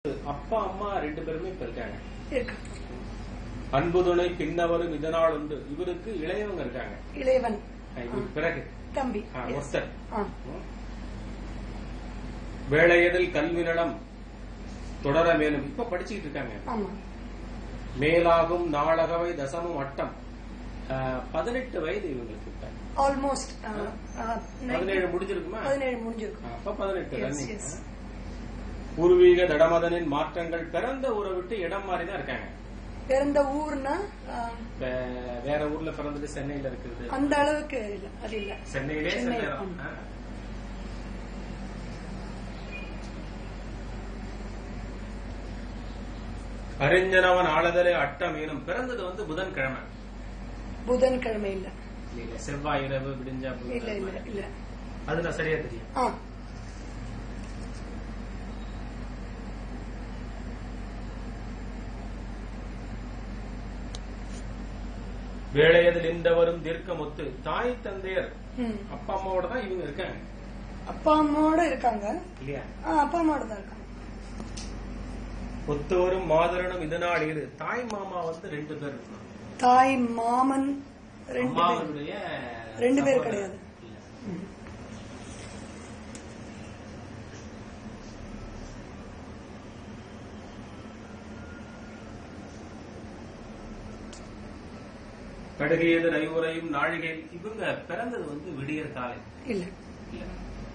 அப்பா அம்மா ரெண்டு பேருமே இப்ப இருக்காங்க இருக்கு அன்பு துணை பின்னவரும் இதனால் உண்டு இவருக்கு இளையவங்க இருக்காங்க இளையவன் இவருக்கு பிறகு தம்பி ஆ, Yes. ஒருத்தர் ஆ. வேளையதில் கல்வி நலம் தொடர மேலும் இப்ப படிச்சுக்கிட்டு இருக்காங்க ஆமா மேலாகும் நாளகவை தசமும் அட்டம் ஆ, பதினெட்டு வயது இவங்களுக்கு இப்ப ஆல்மோஸ்ட் பதினேழு முடிஞ்சிருக்குமா பதினேழு முடிஞ்சிருக்கும் அப்ப பதினெட்டு Yes, running. yes. பூர்வீக தடமதனின் மாற்றங்கள் பிறந்த ஊரை விட்டு இடம் மாறி தான் இருக்காங்க பிறந்த ஊர்னா ஆ, இப்ப வேற ஊர்ல பிறந்துட்டு சென்னையில இருக்கிறது அந்த அளவுக்கு இல்ல அது இல்ல சென்னையிலே சென்னை, சென்னை தான். ஆமா. ஆ. அறிஞனவன் ஆளுதலே அட்டம் எனும் பிறந்தது வந்து புதன்கிழமை புதன்கிழமை இல்ல இல்ல செவ்வாய் இரவு விடிஞ்சா இல்ல இல்ல புதன்கிழமை. இல்ல அது நான் சரியா தெரியும் ஆ வேளையதில் இந்தவரும் தீர்க்கமுத்து தாய் தந்தையர் ம். அப்பா அம்மாவோட தான் இவங்க இருக்காங்க அப்பா அம்மாவோட இருக்காங்க இல்லையா ஆ, அப்பா அம்மாவோட தான் இருக்காங்க ஒத்தோரும் மாதரனும் இதனால் இரு தாய் மாமா வந்து ரெண்டு பேர் இருக்கணும் தாய் மாமன் ரெண்டு பேர் அம்மாவனுடைய ரெண்டு பேர் சகோதரர். கிடையாது. இல்ல. ம். கடுகையது நைவுரையும் நாழிகை இவங்க பிறந்தது வந்து விடியற் காலை இல்ல இல்ல.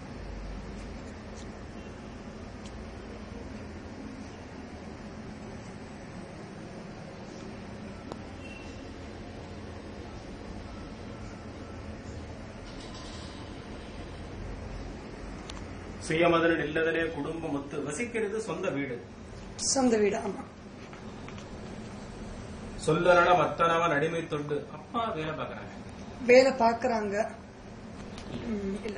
சுயமதனில் இல்லதிலே குடும்பம் ஒத்து வசிக்கிறது சொந்த வீடு சொந்த வீடு ஆமா சொல்லனட மத்தனவன் அடிமை தொண்டு அப்பா வேலை பார்க்கறாங்க வேலை பாக்குறாங்க ம், இல்ல